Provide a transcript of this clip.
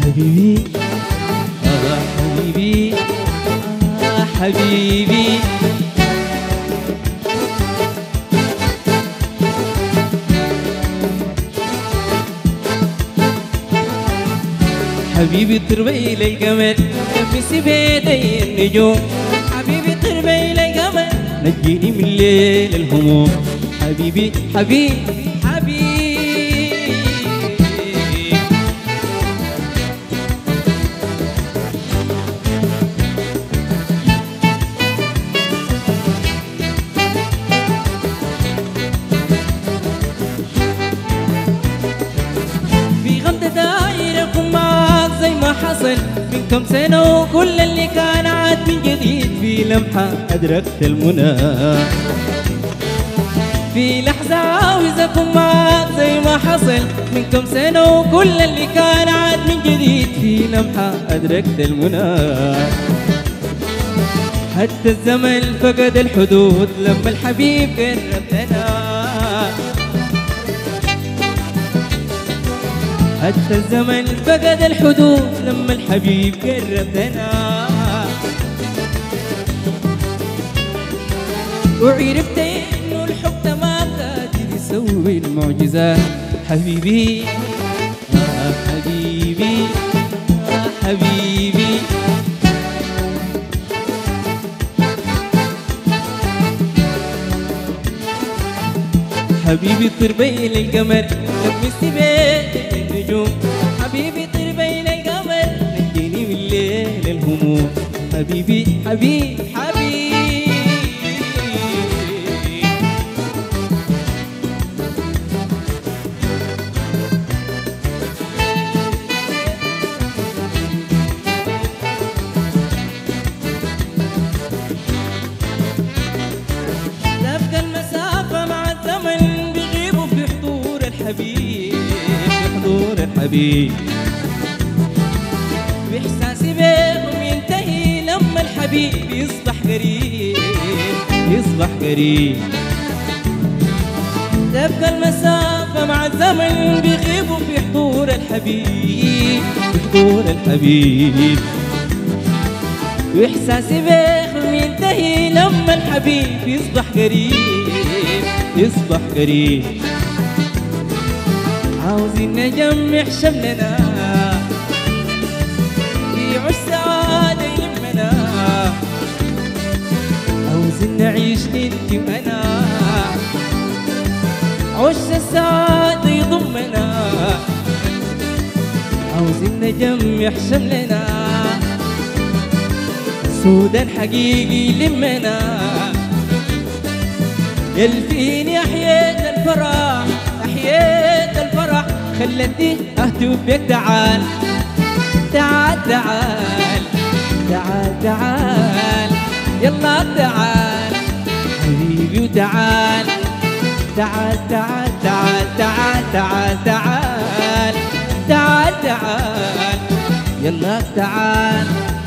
حبيبي آه حبيبي آه حبيبي حبيبي طربي لي القمر لمسي بيدي النجوم حبيبي طربي لي القمر نجيني من ليل الهموم حبيبي حبيبي حبيبي في غمضة دايرة أكون معاك زي ما حصل من كم سنة وكل اللي كان عاد من جديد في لمحة أدركت المنى في لحظة عاوز أكون معاك زي ما حصل من كم سنة وكل اللي كان عاد من جديد في لمحة أدركت المنى حتى الزمن فقد الحدود لما الحبيب قرب لنا حتى الزمن فقد الحدود لما الحبيب قرب لنا وعرفت انه الحب ده ما قادر يسوي المعجزات حبيبي آه حبيبي آه حبيبي حبيبي طير بين القمر لمست بيت النجوم حبيبي طير بين القمر نجيني من ليل الهموم حبيبي حبيبي حبيبي تبقى المسافة مع الزمن بيغيبوا في حضور الحبيب في حضور الحبيب بإحساسي بيهم ينتهي لما الحبيب يصبح قريب يصبح قريب تبقى المسافة مع الزمن بيغيبوا في حضور الحبيب في حضور الحبيب واحساسي بيهم ينتهي لما الحبيب يصبح قريب يصبح قريب عاوزين نجمع شملنا يعيش سعادة يلمنا عاوزين نعيش انت وانا عش السعادة يضمنا عاوزين نجمع شملنا سودا حقيقي لمنا يلفيني أحييت الفرح أحييت الفرح خلتني أهتف بك تعال تعال تعال تعال تعال يلا تعال حبيبي وتعال تعال تعال تعال تعال تعال تعال تعال تعال يلا تعال